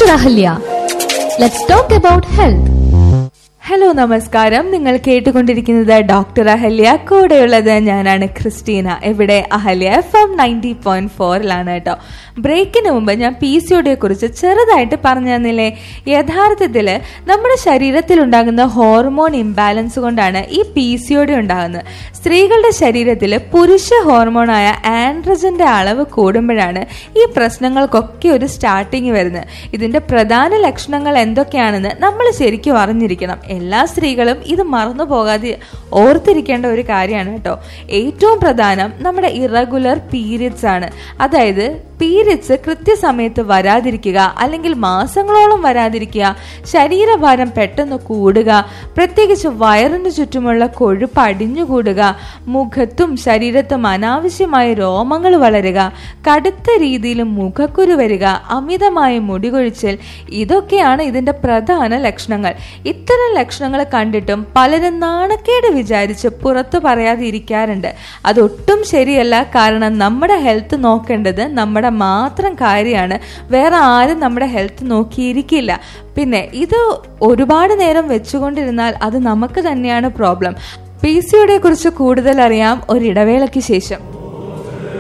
Dr. Ahalya. Let's talk about health. Hello നമസ്കാരം നിങ്ങൾ കേട്ടുകൊണ്ടിരിക്കുന്നത് ഡോക്ടർ അഹല്യ കൂടെയുള്ളത് ഞാനാണ് ക്രിസ്റ്റീന ഇവിടെ Ahalya F M ninety point ഫോറിലാണ് കേട്ടോ ബ്രേക്കിന് മുമ്പ് ഞാൻ പി സിയോടെ കുറിച്ച് ചെറുതായിട്ട് പറഞ്ഞു തന്നില്ലേ യഥാർത്ഥത്തിൽ നമ്മുടെ ശരീരത്തിൽ ഉണ്ടാകുന്ന ഹോർമോൺ ഇംബാലൻസ് കൊണ്ടാണ് ഈ പി സിയോടെ ഉണ്ടാകുന്നത് സ്ത്രീകളുടെ ശരീരത്തിൽ പുരുഷ ഹോർമോണായ ആൻഡ്രജന്റെ അളവ് കൂടുമ്പോഴാണ് ഈ പ്രശ്നങ്ങൾക്കൊക്കെ ഒരു സ്റ്റാർട്ടിങ് വരുന്നത് ഇതിന്റെ പ്രധാന ലക്ഷണങ്ങൾ എന്തൊക്കെയാണെന്ന് നമ്മൾ ശരിക്കും അറിഞ്ഞിരിക്കണം എല്ലാ സ്ത്രീകളും ഇത് മറന്നു പോകാതെ ഓർത്തിരിക്കേണ്ട ഒരു കാര്യമാണ് കേട്ടോ ഏറ്റവും പ്രധാനം നമ്മുടെ ഇറഗുലർ പീരിയഡ്സ് ആണ് അതായത് പീരിയഡ്സ് കൃത്യസമയത്ത് വരാതിരിക്കുക അല്ലെങ്കിൽ മാസങ്ങളോളം വരാതിരിക്കുക ശരീരഭാരം പെട്ടെന്ന് കൂടുക പ്രത്യേകിച്ച് വയറിന് ചുറ്റുമുള്ള കൊഴുപ്പ് അടിഞ്ഞുകൂടുക മുഖത്തും ശരീരത്തും അനാവശ്യമായ രോമങ്ങൾ വളരുക കടുത്ത രീതിയിൽ മുഖക്കുരു വരിക അമിതമായ മുടികൊഴിച്ചൽ ഇതൊക്കെയാണ് ഇതിന്റെ പ്രധാന ലക്ഷണങ്ങൾ ഇത്തരം ലക്ഷണങ്ങൾ കണ്ടിട്ടും പലരും നാണക്കേട് വിചാരിച്ച് പുറത്തു പറയാതെ ഇരിക്കാറുണ്ട് അതൊട്ടും ശരിയല്ല കാരണം നമ്മുടെ ഹെൽത്ത് നോക്കേണ്ടത് നമ്മുടെ മാത്രം കാര്യമാണ് വേറെ ആരും നമ്മുടെ ഹെൽത്ത് നോക്കിയിരിക്കില്ല പിന്നെ ഇത് ഒരുപാട് നേരം വെച്ചുകൊണ്ടിരുന്നാൽ അത് നമുക്ക് തന്നെയാണ് പ്രോബ്ലം പി സിയുടെ കുറിച്ച് കൂടുതൽ അറിയാം ഒരിടവേളയ്ക്ക് ശേഷം